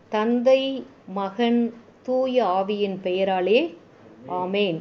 தந்தை மகன் தூய ஆவியின் பெயராலே ஆமேன்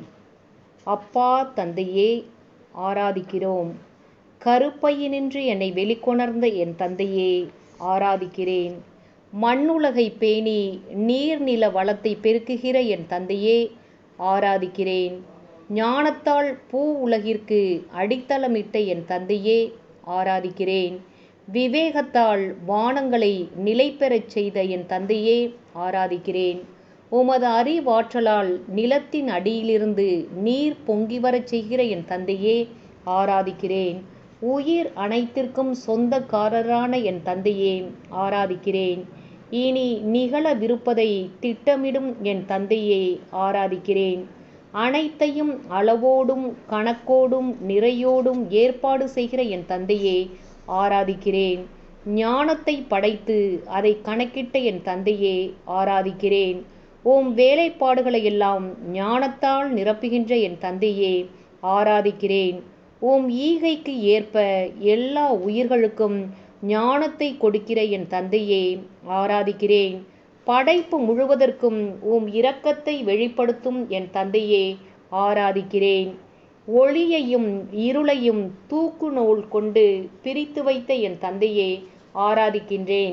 அப்பா தந்தையே ஆராதிக்கிறோம் கருப்பையினின்று என்னை வெளிக்கொணர்ந்த என் தந்தையே ஆராதிக்கிறேன் மண்ணுலகை பேணி நீர்நில வளத்தை பெருக்குகிற என் தந்தையே ஆராதிக்கிறேன் ஞானத்தால் பூ உலகிற்கு அடித்தளமிட்ட என் தந்தையே ஆராதிக்கிறேன் விவேகத்தால் வானங்களை நிலை பெறச் செய்த என் தந்தையே ஆராதிக்கிறேன் உமது அறிவாற்றலால் நிலத்தின் அடியிலிருந்து நீர் பொங்கி வரச் செய்கிற என் தந்தையே ஆராதிக்கிறேன் உயிர் அனைத்திற்கும் சொந்தக்காரரான என் தந்தையே ஆராதிக்கிறேன் இனி நிகழவிருப்பதை திட்டமிடும் என் தந்தையே ஆராதிக்கிறேன் அனைத்தையும் அளவோடும் கணக்கோடும் நிறையோடும் ஏற்பாடு செய்கிற என் தந்தையே ஆராதிக்கிறேன் ஞானத்தை படைத்து அதை கணக்கிட்ட என் தந்தையே ஆராதிக்கிறேன் ஓம் வேலைப்பாடுகளை எல்லாம் ஞானத்தால் நிரப்புகின்ற என் தந்தையே ஆராதிக்கிறேன் ஓம் ஈகைக்கு ஏற்ப எல்லா உயிர்களுக்கும் ஞானத்தை கொடுக்கிற என் தந்தையே ஆராதிக்கிறேன் படைப்பு முழுவதற்கும் உம் இரக்கத்தை வெளிப்படுத்தும் என் தந்தையே ஆராதிக்கிறேன் ஒளியையும் இருளையும் தூக்கு நூல் கொண்டு பிரித்து வைத்த என் தந்தையே ஆராதிக்கின்றேன்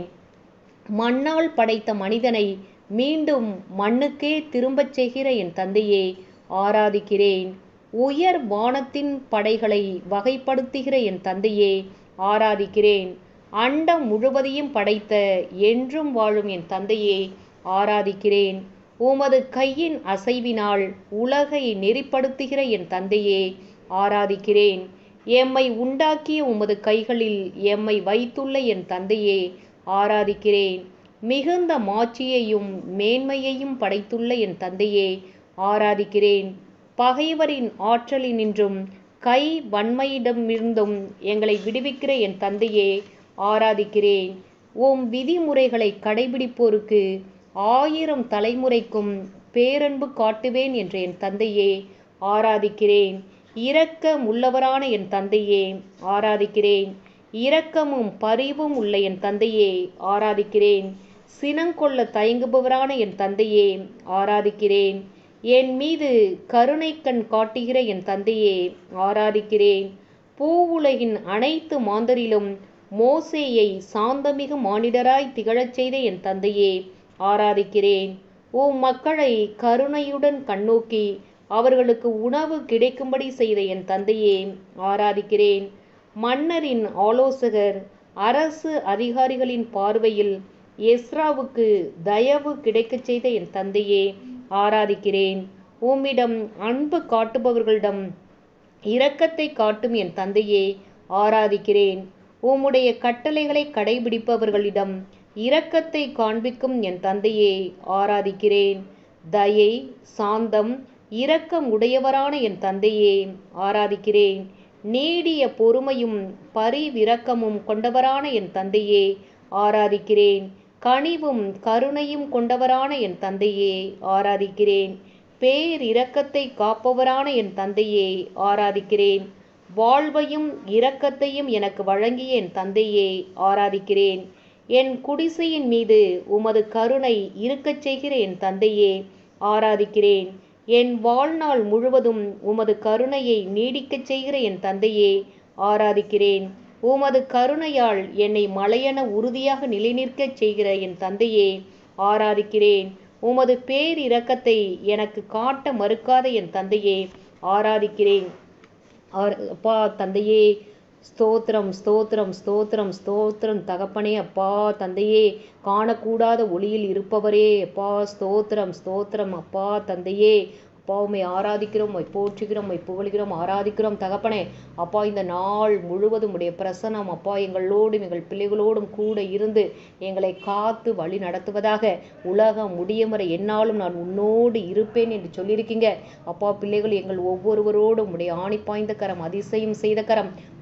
மண்ணால் படைத்த மனிதனை மீண்டும் மண்ணுக்கே திரும்பச் செய்கிற என் தந்தையே ஆராதிக்கிறேன் உயர் வானத்தின் படைகளை வகைப்படுத்துகிற என் தந்தையே ஆராதிக்கிறேன் அண்டம் முழுவதையும் படைத்த என்றும் வாழும் என் தந்தையே ஆராதிக்கிறேன் உமது கையின் அசைவினால் உலகை நெறிப்படுத்துகிற என் தந்தையே ஆராதிக்கிறேன் எம்மை உண்டாக்கிய உமது கைகளில் எம்மை வைத்துள்ள என் தந்தையே ஆராதிக்கிறேன் மிகுந்த மாட்சியையும் மேன்மையையும் படைத்துள்ள என் தந்தையே ஆராதிக்கிறேன் பகைவரின் ஆற்றலினின்றும் கை வன்மையிடமிருந்தும் எங்களை விடுவிக்கிற என் தந்தையே ஆராதிக்கிறேன் உம் விதிமுறைகளை கடைபிடிப்போருக்கு ஆயிரம் தலைமுறைக்கும் பேரன்பு காட்டுவேன் என்ற என் தந்தையே ஆராதிக்கிறேன் இரக்கம் உள்ளவரான என் தந்தையே ஆராதிக்கிறேன் இரக்கமும் பரிவும் உள்ள என் தந்தையே ஆராதிக்கிறேன் சினங்கொள்ள தயங்குபவரான என் தந்தையே ஆராதிக்கிறேன் என் மீது கருணை கண் காட்டுகிற என் தந்தையே ஆராதிக்கிறேன் பூவுலகின் அனைத்து மாந்தரிலும் மோசேயை சாந்தமிகு மானிடராய் திகழச் செய்த என் தந்தையே ஆராதிக்கிறேன் உம் மக்களை கருணையுடன் கண்ணோக்கி அவர்களுக்கு உணவு கிடைக்கும்படி செய்த என் தந்தையே ஆராதிக்கிறேன் மன்னரின் ஆலோசகர் அரசு அதிகாரிகளின் பார்வையில் எஸ்ராவுக்கு தயவு கிடைக்கச் செய்த என் தந்தையே ஆராதிக்கிறேன் உம்மிடம் அன்பு காட்டுபவர்களிடம் இரக்கத்தை காட்டும் என் தந்தையே ஆராதிக்கிறேன் உம்முடைய கட்டளைகளை கடைபிடிப்பவர்களிடம் இரக்கத்தை காண்பிக்கும் என் தந்தையே ஆராதிக்கிறேன் தயை சாந்தம் இரக்கம் உடையவரான என் தந்தையே ஆராதிக்கிறேன் நீடிய பொறுமையும் பரிவிரக்கமும் கொண்டவரான என் தந்தையே ஆராதிக்கிறேன் கனிவும் கருணையும் கொண்டவரான என் தந்தையே ஆராதிக்கிறேன் பேரிரக்கத்தை காப்பவரான என் தந்தையே ஆராதிக்கிறேன் வாழ்வையும் இரக்கத்தையும் எனக்கு வழங்கிய என் தந்தையே ஆராதிக்கிறேன் என் குடிசையின் மீது உமது கருணை இருக்கச் செய்கிற என் தந்தையே ஆராதிக்கிறேன் என் வாழ்நாள் முழுவதும் உமது கருணையை நீடிக்கச் செய்கிற என் தந்தையே ஆராதிக்கிறேன் உமது கருணையால் என்னை மலையென உறுதியாக நிலைநிற்கச் செய்கிற என் தந்தையே ஆராதிக்கிறேன் உமது பேரிரக்கத்தை எனக்கு காட்ட மறுக்காத என் தந்தையே ஆராதிக்கிறேன் ஆர்- அப்பா தந்தையே ஸ்தோத்திரம் ஸ்தோத்திரம் ஸ்தோத்திரம் ஸ்தோத்திரம் தகப்பனே அப்பா தந்தையே காணக்கூடாத ஒளியில் இருப்பவரே அப்பா ஸ்தோத்திரம் ஸ்தோத்திரம் அப்பா தந்தையே அப்பா உம்மை ஆராதிக்கிறோம் உம்மை போற்றுகிறோம் உம்மை புகழ்கிறோம் ஆராதிக்கிறோம் தகப்பனே அப்பா இந்த நாள் முழுவதும் உடைய பிரசனம் அப்பா எங்களோடும் எங்கள் பிள்ளைகளோடும் கூட இருந்து எங்களை காத்து வழி நடத்துவதாக உலகம் முடியும் வரை என்னாலும் நான் உன்னோடு இருப்பேன் என்று சொல்லியிருக்கீங்க அப்பா பிள்ளைகள் எங்கள் ஒவ்வொருவரோடும் உடைய ஆணி பாய்ந்த கரம் அதிசயம் செய்த கரம்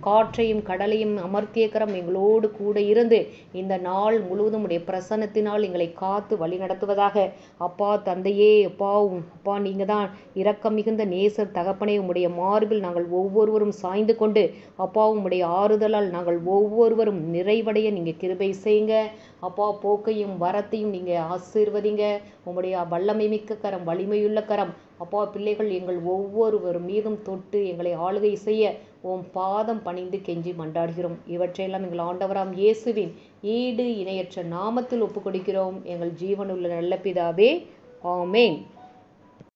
காற்றையும் கடலையும் அமர்த்திய கரம் எங்களோடு கூட இருந்து இந்த நாள் முழுவதும் உடைய பிரசன்னத்தினால் எங்களை காத்து வழி நடத்துவதாக அப்பா தந்தையே அப்பா உம் அப்பா நீங்கள் தான் இரக்கம் மிகுந்த நேசர் தகப்பனே உம்முடைய மார்பில் நாங்கள் ஒவ்வொருவரும் சாய்ந்து கொண்டு அப்பா உம்முடைய ஆறுதலால் நாங்கள் ஒவ்வொருவரும் நிறைவடைய நீங்கள் கிருபை செய்யுங்க அப்பா போக்கையும் வரத்தையும் நீங்கள் ஆசீர்வதிங்க உம்முடைய வல்லமை மிக்க கரம் வலிமையுள்ள கரம் அப்பா பிள்ளைகள் எங்கள் ஒவ்வொருவர் மீதும் தொட்டு எங்களை ஆளுகை செய்ய உம் பாதம் பணிந்து கெஞ்சி மண்டாடுகிறோம் இவற்றையெல்லாம் எங்கள் ஆண்டவராம் இயேசுவின் ஈடு இணையற்ற நாமத்தில் ஒப்புக்கொடுக்கிறோம் எங்கள் ஜீவனுள்ள நல்ல பிதாவே ஆமேன்